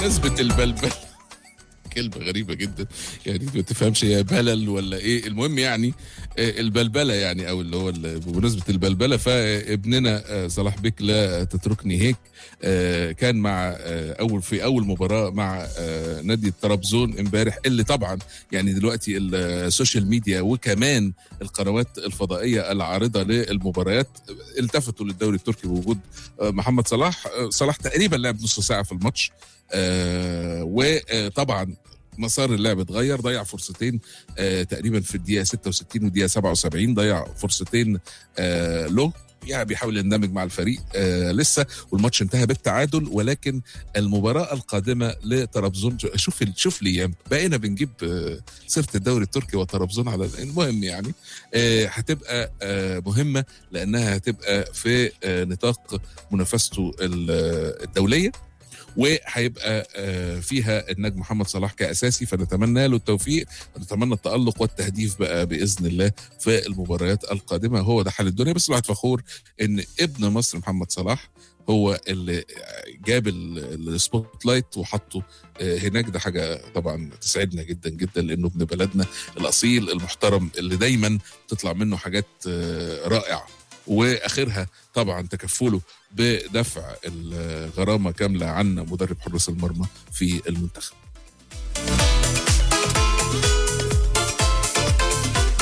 بمناسبة البلبل كلمة غريبة جدا يعني ما تفهمش هي بلل ولا ايه المهم يعني آه، البلبلة يعني او اللي هو ال- بمناسبة البلبلة فابننا آه، صلاح بيك لا تتركني هيك آه، كان مع آه، اول في اول مباراة مع آه، نادي طرابزون امبارح اللي طبعا يعني دلوقتي السوشيال ميديا وكمان القنوات الفضائية العارضة للمباريات التفتوا للدوري التركي بوجود آه، محمد صلاح آه، صلاح تقريبا لعب نص ساعة في الماتش آه، وطبعا مسار اللعب اتغير ضيع فرصتين آه تقريبا في الدقيقه 66 والدقيقه 77 ضيع فرصتين آه له يعني بيحاول يندمج مع الفريق آه لسه والماتش انتهى بالتعادل ولكن المباراه القادمه لطرابزون شوف ال- شوف الايام بقينا بنجيب آه سيره الدوري التركي وطرابزون على المهم يعني آه هتبقى آه مهمه لانها هتبقى في آه نطاق منافسته ال- الدوليه وهيبقى آه، فيها النجم محمد صلاح كاساسي فنتمنى له التوفيق ونتمنى التالق والتهديف بقى باذن الله في المباريات القادمه هو ده حال الدنيا بس الواحد فخور ان ابن مصر محمد صلاح هو اللي جاب ال- السبوت لايت وحطه آه، هناك ده حاجه طبعا تسعدنا جدا جدا لانه ابن بلدنا الاصيل المحترم اللي دايما تطلع منه حاجات آه، رائعه واخرها طبعا تكفله بدفع الغرامه كامله عن مدرب حراس المرمى في المنتخب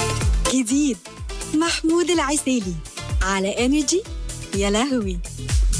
جديد محمود العسيلي على انرجي يا لهوي